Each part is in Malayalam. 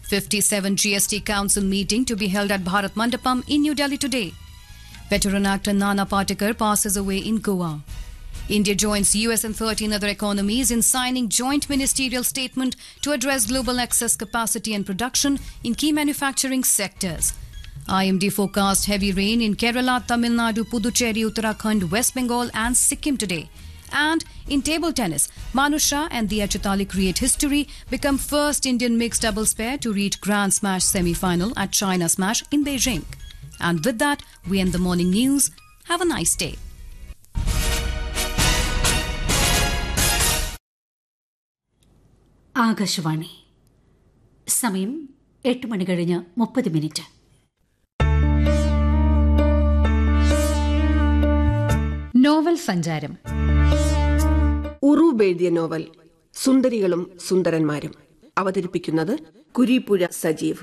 57 GST Council meeting to be held at Bharat Mandapam in New Delhi today. Veteran actor Nana Patekar passes away in Goa. India joins US and 13 other economies in signing joint ministerial statement to address global excess capacity and production in key manufacturing sectors. IMD forecast heavy rain in Kerala, Tamil Nadu, Puducherry, Uttarakhand, West Bengal and Sikkim today. And in table tennis, Manusha and the Achitali create history, become first Indian mixed doubles pair to reach Grand Smash semi-final at China Smash in Beijing. And with that, we end the morning news. Have a nice day. Akashvani സമയം എട്ട് മണി കഴിഞ്ഞ് മുപ്പത് മിനിറ്റ് നോവൽ സഞ്ചാരം ഉറൂബ് എഴുതിയ നോവൽ സുന്ദരികളും സുന്ദരന്മാരും അവതരിപ്പിക്കുന്നത് കുരീപ്പുഴ സജീവ്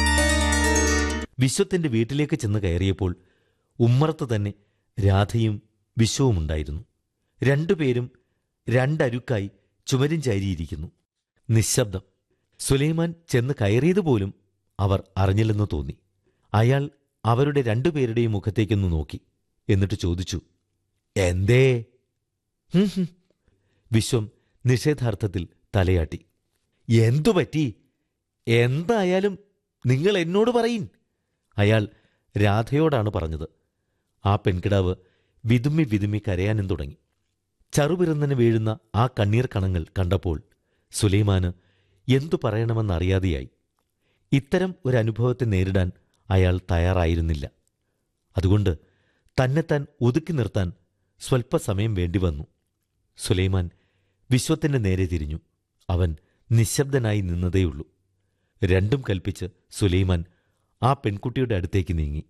വിശ്വത്തിന്റെ വീട്ടിലേക്ക് ചെന്ന് കയറിയപ്പോൾ ഉമ്മറത്ത് തന്നെ രാധയും വിശ്വവും ഉണ്ടായിരുന്നു രണ്ടുപേരും രണ്ടരുക്കായി ചുമരും ചാരിയിരിക്കുന്നു നിശബ്ദം സുലൈമാൻ ചെന്ന് കയറിയതുപോലും അവർ അറിഞ്ഞില്ലെന്ന് തോന്നി അയാൾ അവരുടെ രണ്ടുപേരുടെയും മുഖത്തേക്കൊന്ന് നോക്കി എന്നിട്ട് ചോദിച്ചു എന്തേ ഹും ഹും. വിശ്വം നിഷേധാർത്ഥത്തിൽ തലയാട്ടി എന്തു പറ്റി എന്തായാലും നിങ്ങൾ എന്നോട് പറയിൻ അയാൾ രാധയോടാണ് പറഞ്ഞത് ആ പെൺകിടാവ് വിതുമ്മി വിതുമ്മി കരയാനും തുടങ്ങി ചറുപിറന്നന് വീഴുന്ന ആ കണ്ണീർ കണങ്ങൾ കണ്ടപ്പോൾ സുലൈമാന് എന്തു പറയണമെന്നറിയാതെയായി ഇത്തരം ഒരു അനുഭവത്തെ നേരിടാൻ അയാൾ തയ്യാറായിരുന്നില്ല അതുകൊണ്ട് തന്നെത്താൻ ഒതുക്കി നിർത്താൻ സ്വൽപ്പസമയം വേണ്ടിവന്നു സുലൈമാൻ വിശ്വത്തിന്റെ നേരെ തിരിഞ്ഞു അവൻ നിശബ്ദനായി നിന്നതേയുള്ളൂ രണ്ടും കൽപ്പിച്ച് സുലൈമാൻ ആ പെൺകുട്ടിയുടെ അടുത്തേക്ക് നീങ്ങി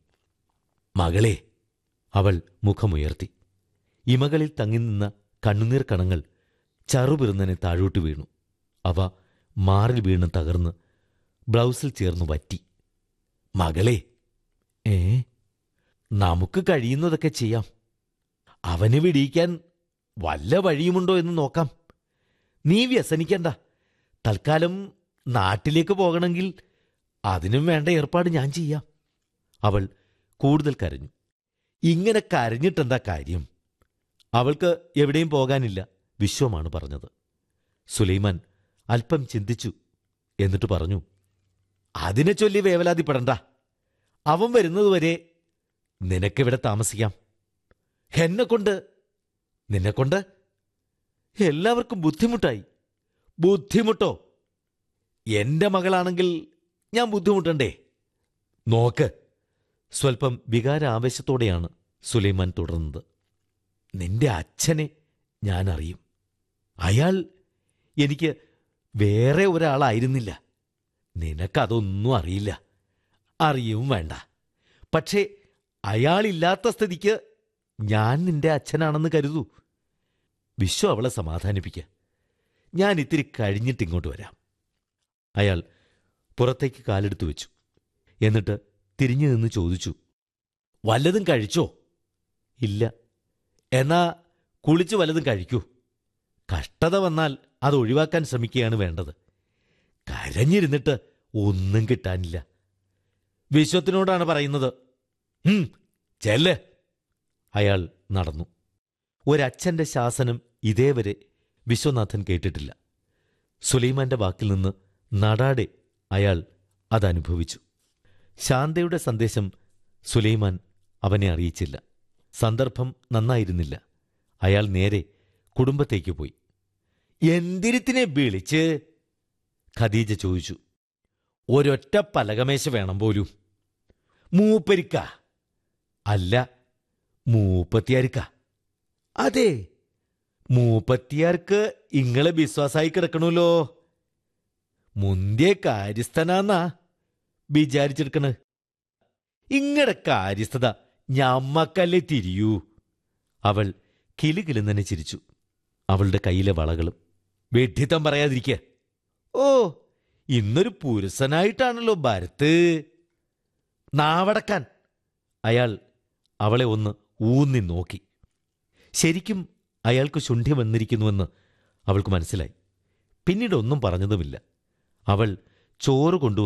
മകളെ അവൾ മുഖമുയർത്തി ഇമകളിൽ തങ്ങി നിന്ന കണ്ണുനീർ കണങ്ങൾ ചറുപിറുന്നനെ താഴോട്ട് വീണു അവ മാറിൽ വീണ് തകർന്ന് ബ്ലൗസിൽ ചേർന്ന് വറ്റി മകളെ ഏ നമുക്ക് കഴിയുന്നതൊക്കെ ചെയ്യാം അവന് വിടിയിക്കാൻ വല്ല വഴിയുമുണ്ടോ എന്ന് നോക്കാം നീ വ്യസനിക്കണ്ട തൽക്കാലം നാട്ടിലേക്ക് പോകണമെങ്കിൽ അതിനും വേണ്ട ഏർപ്പാട് ഞാൻ ചെയ്യാം അവൾ കൂടുതൽ കരഞ്ഞു ഇങ്ങനെ കരഞ്ഞിട്ടെന്താ കാര്യം അവൾക്ക് എവിടെയും പോകാനില്ല വിശ്വമാണ് പറഞ്ഞത് സുലൈമാൻ അല്പം ചിന്തിച്ചു എന്നിട്ട് പറഞ്ഞു അതിനെ ചൊല്ലി വേവലാതിപ്പെടണ്ട അവൻ വരുന്നതുവരെ നിനക്കിവിടെ താമസിക്കാം എന്നെക്കൊണ്ട് നിന്നെക്കൊണ്ട് എല്ലാവർക്കും ബുദ്ധിമുട്ടായി ബുദ്ധിമുട്ടോ എന്റെ മകളാണെങ്കിൽ ഞാൻ ബുദ്ധിമുട്ടണ്ടേ നോക്ക് സ്വൽപ്പം വികാരാവേശത്തോടെയാണ് സുലൈമാൻ തുടർന്നത് നിന്റെ അച്ഛനെ ഞാൻ അറിയും അയാൾ എനിക്ക് വേറെ ഒരാളായിരുന്നില്ല നിനക്കതൊന്നും അറിയില്ല അറിയും വേണ്ട പക്ഷേ അയാളില്ലാത്ത സ്ഥിതിക്ക് ഞാൻ നിന്റെ അച്ഛനാണെന്ന് കരുതൂ വിശ്വ അവളെ സമാധാനിപ്പിക്കുക ഞാൻ ഇത്തിരി കഴിഞ്ഞിട്ടിങ്ങോട്ട് വരാം അയാൾ പുറത്തേക്ക് കാലെടുത്തു വെച്ചു എന്നിട്ട് തിരിഞ്ഞു നിന്ന് ചോദിച്ചു വല്ലതും കഴിച്ചോ ഇല്ല എന്നാ കുളിച്ച് വല്ലതും കഴിക്കൂ കഷ്ടത വന്നാൽ അത് ഒഴിവാക്കാൻ ശ്രമിക്കുകയാണ് വേണ്ടത് കരഞ്ഞിരുന്നിട്ട് ഒന്നും കിട്ടാനില്ല വിശ്വത്തിനോടാണ് പറയുന്നത് ഉം, ചെല്ല് അയാൾ നടന്നു ഒരച്ഛന്റെ ശാസനം ഇതേവരെ വിശ്വനാഥൻ കേട്ടിട്ടില്ല സുലൈമാന്റെ വാക്കിൽ നിന്ന് നടാടെ അയാൾ അതനുഭവിച്ചു ശാന്തയുടെ സന്ദേശം സുലൈമാൻ അവനെ അറിയിച്ചില്ല സന്ദർഭം നന്നായിരുന്നില്ല അയാൾ നേരെ കുടുംബത്തേക്ക് പോയി എന്തിരുത്തിനെ വിളിച്ച് ഖദീജ ചോദിച്ചു ഒരൊറ്റ പലകമേശ വേണം പോലും മൂപ്പരിക്ക അല്ല മൂപ്പത്തിയാർക്ക അതെ മൂപ്പത്തിയാർക്ക് ഇങ്ങളെ വിശ്വാസായി കിടക്കണല്ലോ മുന്തിയ കാര്യസ്ഥനാന്നാ വിചാരിച്ചെടുക്കണ് ഇങ്ങടെ കാര്യസ്ഥത ഞമ്മക്കല്ലേ തിരിയൂ അവൾ കിലുകിലുന്നെ ചിരിച്ചു അവളുടെ കയ്യിലെ വളകളും വെഡ്ഢിത്തം പറയാതിരിക്ക ഓ ഇന്നൊരു പുരുഷനായിട്ടാണല്ലോ ഭരത്ത് നാവടക്കാൻ അയാൾ അവളെ ഒന്ന് ഊന്നി നോക്കി ശരിക്കും അയാൾക്ക് ശുണ്ഠി വന്നിരിക്കുന്നുവെന്ന് അവൾക്ക് മനസ്സിലായി പിന്നീട് ഒന്നും പറഞ്ഞതുമില്ല അവൾ ചോറ് കൊണ്ടുവന്ന്